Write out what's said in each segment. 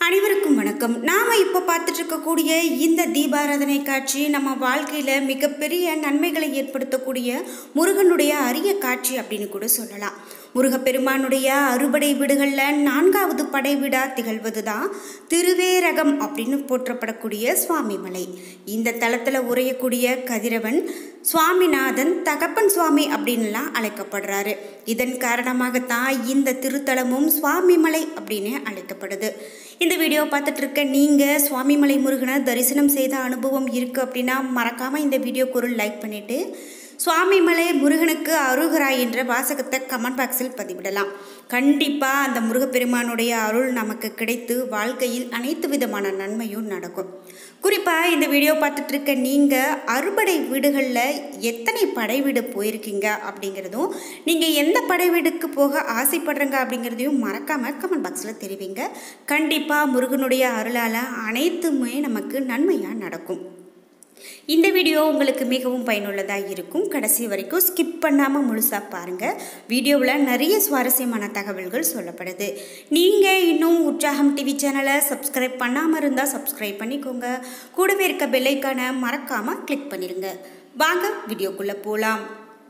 அனைவருக்கும் வணக்கம் நாம் இப்போ பார்த்துட்டு இருக்கக்கூடிய இந்த தீபாராதனை காட்சி நம்ம வாழ்க்கையில் மிகப்பெரிய நன்மைகளை ஏற்படுத்தக்கூடிய முருகனுடைய அரிய காட்சி அப்படின்னு கூட சொல்லலாம் முருகப்பெருமானுடைய அறுபடை வீடுகளில் நான்காவது படை வீடா திகழ்வது தான் திருவேரகம் அப்படின்னு போற்றப்படக்கூடிய சுவாமிமலை இந்த தலத்தில் உரையக்கூடிய கதிரவன் சுவாமிநாதன் தகப்பன் சுவாமி அப்படின்லாம் அழைக்கப்படுறாரு இதன் காரணமாகத்தான் இந்த திருத்தலமும் சுவாமிமலை அப்படின்னு அழைக்கப்படுது இந்த வீடியோ பார்த்துட்டு இருக்க நீங்கள் சுவாமிமலை முருகனை தரிசனம் செய்த அனுபவம் இருக்குது அப்படின்னா மறக்காமல் இந்த வீடியோக்கு ஒரு லைக் பண்ணிவிட்டு சுவாமிமலை முருகனுக்கு அருகராய் என்ற வாசகத்தை கமெண்ட் பாக்ஸில் பதிவிடலாம் கண்டிப்பாக அந்த முருகப்பெருமானுடைய அருள் நமக்கு கிடைத்து வாழ்க்கையில் அனைத்து விதமான நன்மையும் நடக்கும் குறிப்பாக இந்த வீடியோ பார்த்துட்டு இருக்க நீங்கள் அறுபடை வீடுகளில் எத்தனை படை வீடு போயிருக்கீங்க அப்படிங்கிறதும் நீங்கள் எந்த படை வீடுக்கு போக ஆசைப்படுறங்க அப்படிங்கிறதையும் மறக்காமல் கமெண்ட் பாக்ஸில் தெரிவிங்க கண்டிப்பாக முருகனுடைய அருளால் அனைத்துமே நமக்கு நன்மையாக நடக்கும் இந்த வீடியோ உங்களுக்கு மிகவும் பயனுள்ளதாக இருக்கும் கடைசி வரைக்கும் ஸ்கிப் பண்ணாமல் முழுசாக பாருங்கள் வீடியோவில் நிறைய சுவாரஸ்யமான தகவல்கள் சொல்லப்படுது நீங்கள் இன்னும் உற்சாகம் டிவி சேனலை சப்ஸ்கிரைப் பண்ணாமல் இருந்தால் சப்ஸ்கிரைப் பண்ணிக்கோங்க கூடவே இருக்க பெல்லைக்கான மறக்காமல் கிளிக் பண்ணிடுங்க வாங்க வீடியோக்குள்ளே போகலாம்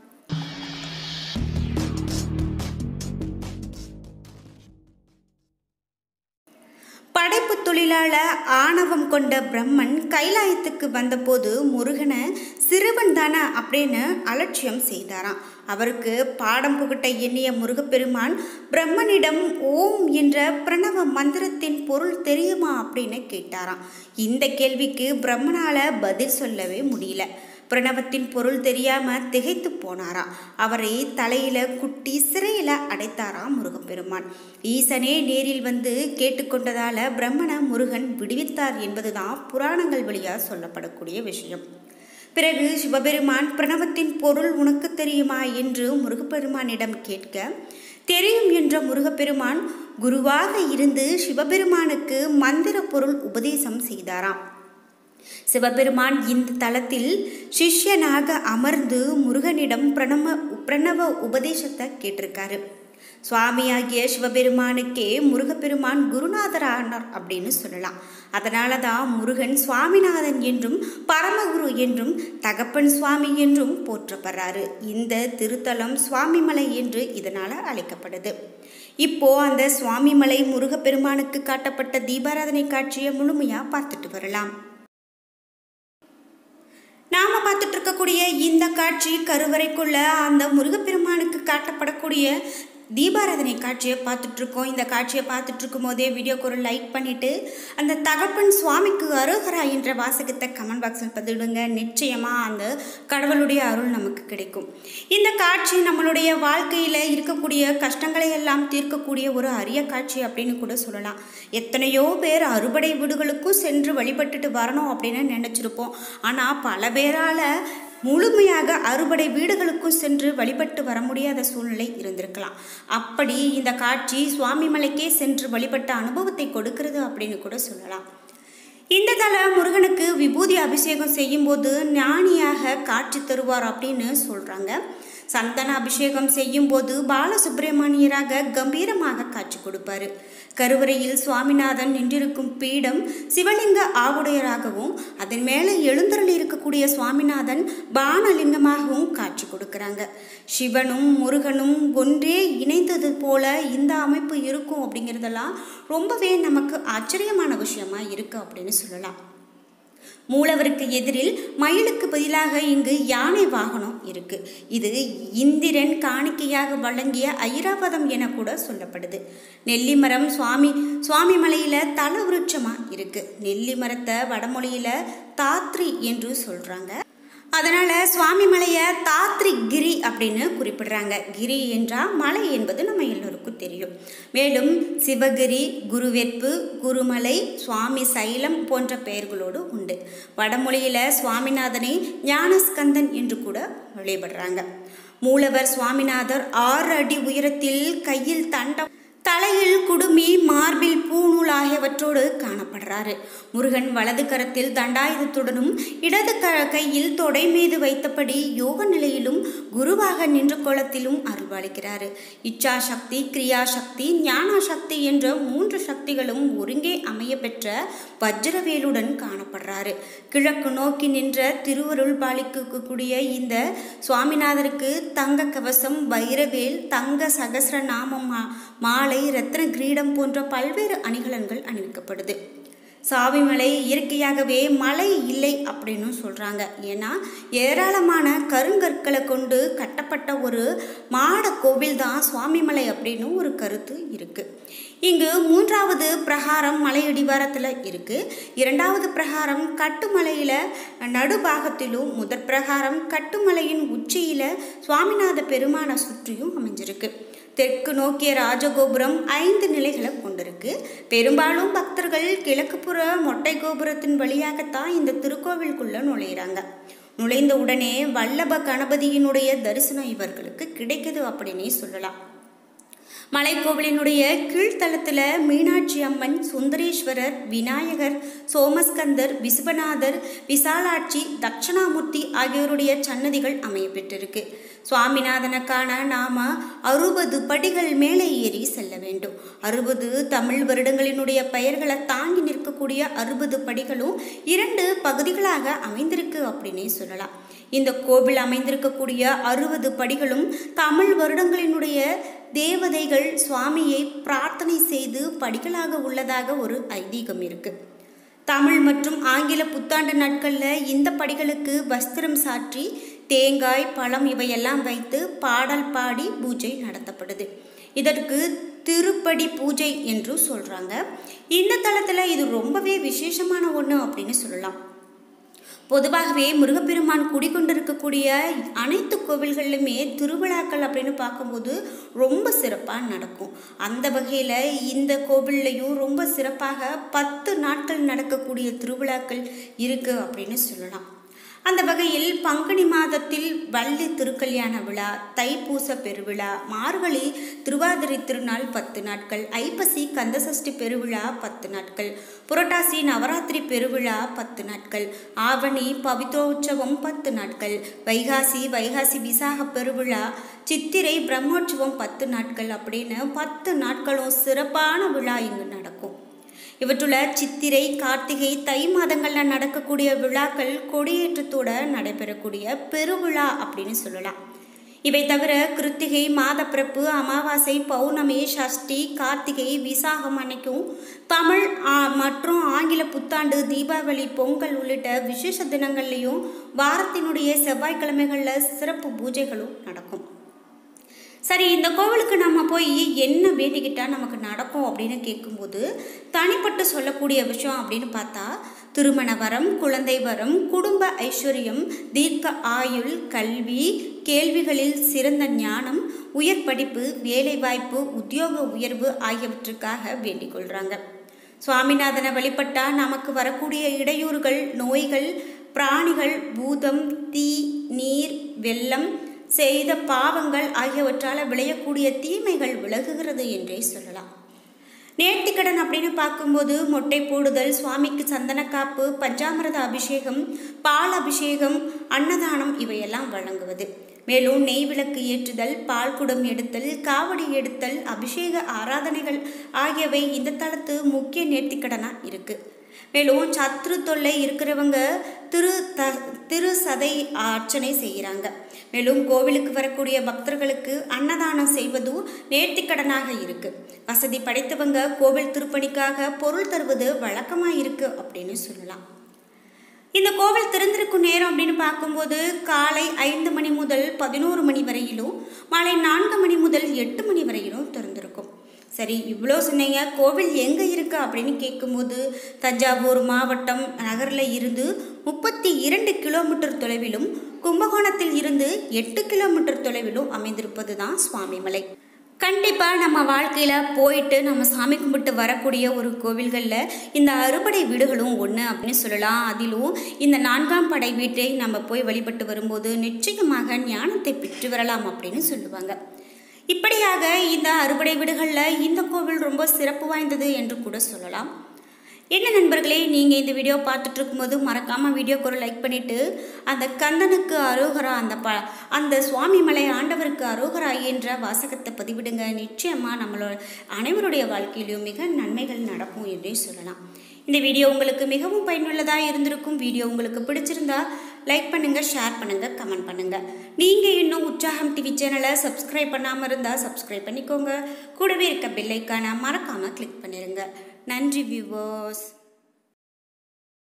படைப்பு தொழிலாள ஆணவம் கொண்ட பிரம்மன் கைலாயத்துக்கு வந்தபோது முருகனை சிறுவன் தானே அப்படின்னு அலட்சியம் செய்தாராம் அவருக்கு பாடம் புகட்ட எண்ணிய முருகப்பெருமான் பிரம்மனிடம் ஓம் என்ற பிரணவ மந்திரத்தின் பொருள் தெரியுமா அப்படின்னு கேட்டாராம் இந்த கேள்விக்கு பிரம்மனால் பதில் சொல்லவே முடியல பிரணவத்தின் பொருள் தெரியாம திகைத்து போனாராம் அவரை தலையில குட்டி சிறையில அடைத்தாராம் முருகப்பெருமான் ஈசனே நேரில் வந்து கேட்டுக்கொண்டதால பிரம்மண முருகன் விடுவித்தார் என்பதுதான் புராணங்கள் வழியா சொல்லப்படக்கூடிய விஷயம் பிறகு சிவபெருமான் பிரணவத்தின் பொருள் உனக்கு தெரியுமா என்று முருகப்பெருமானிடம் கேட்க தெரியும் என்ற முருகப்பெருமான் குருவாக இருந்து சிவபெருமானுக்கு மந்திர பொருள் உபதேசம் செய்தாராம் சிவபெருமான் இந்த தலத்தில் சிஷ்யனாக அமர்ந்து முருகனிடம் பிரணவ பிரணவ உபதேசத்தை கேட்டிருக்காரு சுவாமியாகிய சிவபெருமானுக்கே முருகப்பெருமான் குருநாதரானார் அப்படின்னு சொல்லலாம் அதனால தான் முருகன் சுவாமிநாதன் என்றும் பரமகுரு என்றும் தகப்பன் சுவாமி என்றும் போற்றப்படுறாரு இந்த திருத்தலம் சுவாமிமலை என்று இதனால் அழைக்கப்படுது இப்போ அந்த சுவாமிமலை முருகப்பெருமானுக்கு காட்டப்பட்ட தீபாராதனை காட்சியை முழுமையாக பார்த்துட்டு வரலாம் நாம் பார்த்துட்டு இருக்கக்கூடிய இந்த காட்சி கருவறைக்குள்ள அந்த முருகப்பெருமானுக்கு காட்டப்படக்கூடிய தீபாராதனை காட்சியை பார்த்துட்ருக்கோம் இந்த காட்சியை பார்த்துட்டு இருக்கும் போதே வீடியோக்கு ஒரு லைக் பண்ணிவிட்டு அந்த தகப்பன் சுவாமிக்கு அருகரா என்ற வாசகத்தை கமெண்ட் பாக்ஸில் பதிவிடுங்க நிச்சயமாக அந்த கடவுளுடைய அருள் நமக்கு கிடைக்கும் இந்த காட்சி நம்மளுடைய வாழ்க்கையில் இருக்கக்கூடிய கஷ்டங்களை எல்லாம் தீர்க்கக்கூடிய ஒரு அரிய காட்சி அப்படின்னு கூட சொல்லலாம் எத்தனையோ பேர் அறுபடை வீடுகளுக்கும் சென்று வழிபட்டுட்டு வரணும் அப்படின்னு நினச்சிருப்போம் ஆனால் பல பேரால் முழுமையாக அறுபடை வீடுகளுக்கும் சென்று வழிபட்டு வர முடியாத சூழ்நிலை இருந்திருக்கலாம் அப்படி இந்த காட்சி சுவாமிமலைக்கே சென்று வழிபட்ட அனுபவத்தை கொடுக்கிறது அப்படின்னு கூட சொல்லலாம் இந்த தல முருகனுக்கு விபூதி அபிஷேகம் செய்யும்போது ஞானியாக காட்சி தருவார் அப்படின்னு சொல்கிறாங்க சந்தன அபிஷேகம் செய்யும்போது பாலசுப்பிரமணியராக கம்பீரமாக காட்சி கொடுப்பாரு கருவறையில் சுவாமிநாதன் நின்றிருக்கும் பீடம் சிவலிங்க ஆவுடையராகவும் அதன் மேலே எழுந்தருள் இருக்கக்கூடிய சுவாமிநாதன் பானலிங்கமாகவும் காட்சி கொடுக்குறாங்க சிவனும் முருகனும் ஒன்றே இணைந்தது போல இந்த அமைப்பு இருக்கும் அப்படிங்கிறதெல்லாம் ரொம்பவே நமக்கு ஆச்சரியமான விஷயமா இருக்கு அப்படின்னு சொல்லலாம் மூலவருக்கு எதிரில் மயிலுக்கு பதிலாக இங்கு யானை வாகனம் இருக்கு இது இந்திரன் காணிக்கையாக வழங்கிய ஐராவதம் என கூட சொல்லப்படுது நெல்லி மரம் சுவாமி சுவாமி மலையில தல விருட்சமா இருக்கு நெல்லி மரத்தை வடமொழியில தாத்ரி என்று சொல்றாங்க அதனால் சுவாமி மலையை தாத்ரி கிரி அப்படின்னு குறிப்பிடுறாங்க கிரி என்றால் மலை என்பது நம்ம எல்லோருக்கும் தெரியும் மேலும் சிவகிரி குருவெற்பு குருமலை சுவாமி சைலம் போன்ற பெயர்களோடு உண்டு வடமொழியில் சுவாமிநாதனை ஞானஸ்கந்தன் என்று கூட வழிபடுறாங்க மூலவர் சுவாமிநாதர் ஆறு அடி உயரத்தில் கையில் தண்டம் தலையில் குடுமி மார்பில் பூநூல் ஆகியவற்றோடு காணப்படுகிறார் காணப்படுறாரு முருகன் வலது கரத்தில் தண்டாயுதத்துடனும் இடது க கையில் தொடை மீது வைத்தபடி யோக நிலையிலும் குருவாக நின்ற கோலத்திலும் அருள்பாலிக்கிறாரு இச்சா சக்தி கிரியா சக்தி ஞான சக்தி என்ற மூன்று சக்திகளும் ஒருங்கே அமைய பெற்ற வஜ்ரவேலுடன் காணப்படுறாரு கிழக்கு நோக்கி நின்ற திருவருள் பாலிக்கக்கூடிய இந்த சுவாமிநாதருக்கு தங்க கவசம் வைரவேல் தங்க சகசிர நாமம் மா- மாலை ரத்ன கிரீடம் போன்ற பல்வேறு அணிகலன்கள் அணிவிக்கப்படுது சாவிமலை இயற்கையாகவே மலை இல்லை அப்படின்னு சொல்கிறாங்க ஏன்னா ஏராளமான கருங்கற்களை கொண்டு கட்டப்பட்ட ஒரு மாட கோவில் தான் சுவாமிமலை அப்படின்னு ஒரு கருத்து இருக்குது இங்கு மூன்றாவது பிரகாரம் மலை அடிவாரத்தில் இருக்குது இரண்டாவது பிரகாரம் கட்டுமலையில் நடுபாகத்திலும் முதற் பிரகாரம் கட்டுமலையின் உச்சியில் சுவாமிநாத பெருமானை சுற்றியும் அமைஞ்சிருக்கு தெற்கு நோக்கிய ராஜகோபுரம் ஐந்து நிலைகளை கொண்டிருக்கு பெரும்பாலும் பக்தர்கள் கிழக்குப்புற மொட்டை கோபுரத்தின் வழியாகத்தான் இந்த திருக்கோவிலுக்குள்ள நுழையிறாங்க நுழைந்த உடனே வல்லப கணபதியினுடைய தரிசனம் இவர்களுக்கு கிடைக்குது அப்படின்னே சொல்லலாம் மலைக்கோவிலினுடைய கீழ்த்தளத்தில் மீனாட்சி அம்மன் சுந்தரேஸ்வரர் விநாயகர் சோமஸ்கந்தர் விஸ்வநாதர் விசாலாட்சி தட்சணாமூர்த்தி ஆகியோருடைய சன்னதிகள் அமையப்பெற்றிருக்கு சுவாமிநாதனுக்கான நாம அறுபது படிகள் மேலே ஏறி செல்ல வேண்டும் அறுபது தமிழ் வருடங்களினுடைய பெயர்களை தாங்கி நிற்கக்கூடிய அறுபது படிகளும் இரண்டு பகுதிகளாக அமைந்திருக்கு அப்படின்னே சொல்லலாம் இந்த கோவில் அமைந்திருக்கக்கூடிய அறுபது படிகளும் தமிழ் வருடங்களினுடைய தேவதைகள் சுவாமியை பிரார்த்தனை செய்து படிகளாக உள்ளதாக ஒரு ஐதீகம் இருக்கு தமிழ் மற்றும் ஆங்கில புத்தாண்டு நாட்களில் இந்த படிகளுக்கு வஸ்திரம் சாற்றி தேங்காய் பழம் இவையெல்லாம் வைத்து பாடல் பாடி பூஜை நடத்தப்படுது இதற்கு திருப்படி பூஜை என்று சொல்கிறாங்க இந்த தளத்தில் இது ரொம்பவே விசேஷமான ஒன்று அப்படின்னு சொல்லலாம் பொதுவாகவே முருகப்பெருமான் குடிக்கொண்டிருக்கக்கூடிய அனைத்து கோவில்களிலுமே திருவிழாக்கள் அப்படின்னு பார்க்கும்போது ரொம்ப சிறப்பாக நடக்கும் அந்த வகையில் இந்த கோவில்லையும் ரொம்ப சிறப்பாக பத்து நாட்கள் நடக்கக்கூடிய திருவிழாக்கள் இருக்குது அப்படின்னு சொல்லலாம் அந்த வகையில் பங்குனி மாதத்தில் வள்ளி திருக்கல்யாண விழா தைப்பூச பெருவிழா மார்கழி திருவாதிரை திருநாள் பத்து நாட்கள் ஐப்பசி கந்தசஷ்டி பெருவிழா பத்து நாட்கள் புரட்டாசி நவராத்திரி பெருவிழா பத்து நாட்கள் ஆவணி பவித்ரோற்சவம் பத்து நாட்கள் வைகாசி வைகாசி விசாக பெருவிழா சித்திரை பிரம்மோற்சவம் பத்து நாட்கள் அப்படின்னு பத்து நாட்களும் சிறப்பான விழா இங்கு நடக்கும் இவற்றுள்ள சித்திரை கார்த்திகை தை மாதங்களில் நடக்கக்கூடிய விழாக்கள் கொடியேற்றத்தோட நடைபெறக்கூடிய பெருவிழா அப்படின்னு சொல்லலாம் இவை தவிர கிருத்திகை மாதப்பிறப்பு அமாவாசை பௌர்ணமி சஷ்டி கார்த்திகை விசாகம் அன்னைக்கும் தமிழ் ஆ, மற்றும் ஆங்கில புத்தாண்டு தீபாவளி பொங்கல் உள்ளிட்ட விசேஷ தினங்கள்லையும் வாரத்தினுடைய செவ்வாய்க்கிழமைகளில் சிறப்பு பூஜைகளும் நடக்கும் சரி இந்த கோவிலுக்கு நம்ம போய் என்ன வேண்டிக்கிட்டா நமக்கு நடக்கும் அப்படின்னு கேட்கும்போது தனிப்பட்டு சொல்லக்கூடிய விஷயம் அப்படின்னு பார்த்தா திருமண வரம் குழந்தை வரம் குடும்ப ஐஸ்வர்யம் தீர்க்க ஆயுள் கல்வி கேள்விகளில் சிறந்த ஞானம் உயர் படிப்பு வேலைவாய்ப்பு உத்தியோக உயர்வு ஆகியவற்றுக்காக வேண்டிக் கொள்கிறாங்க சுவாமிநாதனை வழிபட்டா நமக்கு வரக்கூடிய இடையூறுகள் நோய்கள் பிராணிகள் பூதம் தீ நீர் வெள்ளம் செய்த பாவங்கள் ஆகியவற்றால் விளையக்கூடிய தீமைகள் விலகுகிறது என்றே சொல்லலாம் நேர்த்திக்கடன் அப்படின்னு பார்க்கும்போது மொட்டை போடுதல் சுவாமிக்கு சந்தனக்காப்பு பஞ்சாமிரத அபிஷேகம் பால் அபிஷேகம் அன்னதானம் இவையெல்லாம் வழங்குவது மேலும் நெய் விளக்கு ஏற்றுதல் பால் குடம் எடுத்தல் காவடி எடுத்தல் அபிஷேக ஆராதனைகள் ஆகியவை இந்த தளத்து முக்கிய நேர்த்திக்கடனாக இருக்குது மேலும் சத்ரு தொல்லை இருக்கிறவங்க திரு த திரு சதை அர்ச்சனை செய்கிறாங்க மேலும் கோவிலுக்கு வரக்கூடிய பக்தர்களுக்கு அன்னதானம் செய்வதும் நேர்த்திக்கடனாக இருக்கு வசதி படைத்தவங்க கோவில் திருப்பணிக்காக பொருள் தருவது வழக்கமாக இருக்கு அப்படின்னு சொல்லலாம் இந்த கோவில் திறந்திருக்கும் நேரம் அப்படின்னு பார்க்கும்போது காலை ஐந்து மணி முதல் பதினோரு மணி வரையிலும் மாலை நான்கு மணி முதல் எட்டு மணி வரையிலும் திறந்திருக்கும் சரி இவ்வளோ சொன்னீங்க கோவில் எங்கே இருக்கு அப்படின்னு கேட்கும்போது தஞ்சாவூர் மாவட்டம் நகரில் இருந்து முப்பத்தி இரண்டு கிலோமீட்டர் தொலைவிலும் கும்பகோணத்தில் இருந்து எட்டு கிலோமீட்டர் தொலைவிலும் அமைந்திருப்பது தான் சுவாமிமலை கண்டிப்பாக நம்ம வாழ்க்கையில் போயிட்டு நம்ம சாமி கும்பிட்டு வரக்கூடிய ஒரு கோவில்களில் இந்த அறுபடை வீடுகளும் ஒன்று அப்படின்னு சொல்லலாம் அதிலும் இந்த நான்காம் படை வீட்டை நம்ம போய் வழிபட்டு வரும்போது நிச்சயமாக ஞானத்தை பெற்று வரலாம் அப்படின்னு சொல்லுவாங்க இப்படியாக இந்த அறுபடை வீடுகளில் இந்த கோவில் ரொம்ப சிறப்பு வாய்ந்தது என்று கூட சொல்லலாம் என்ன நண்பர்களே நீங்கள் இந்த வீடியோ பார்த்துட்டு இருக்கும்போது மறக்காமல் வீடியோக்கு ஒரு லைக் பண்ணிவிட்டு அந்த கந்தனுக்கு அரோகரா அந்த ப அந்த சுவாமி மலை ஆண்டவருக்கு அரோகரா என்ற வாசகத்தை பதிவிடுங்க நிச்சயமாக நம்மளோட அனைவருடைய வாழ்க்கையிலையும் மிக நன்மைகள் நடக்கும் என்றே சொல்லலாம் இந்த வீடியோ உங்களுக்கு மிகவும் பயனுள்ளதாக இருந்திருக்கும் வீடியோ உங்களுக்கு பிடிச்சிருந்தா லைக் பண்ணுங்கள் ஷேர் பண்ணுங்கள் கமெண்ட் பண்ணுங்கள் நீங்கள் இன்னும் உற்சாகம் டிவி சேனலை சப்ஸ்கிரைப் பண்ணாமல் இருந்தால் சப்ஸ்கிரைப் பண்ணிக்கோங்க கூடவே இருக்க பெல்லைக்கான மறக்காமல் கிளிக் பண்ணிடுங்க நன்றி வியூவர்ஸ்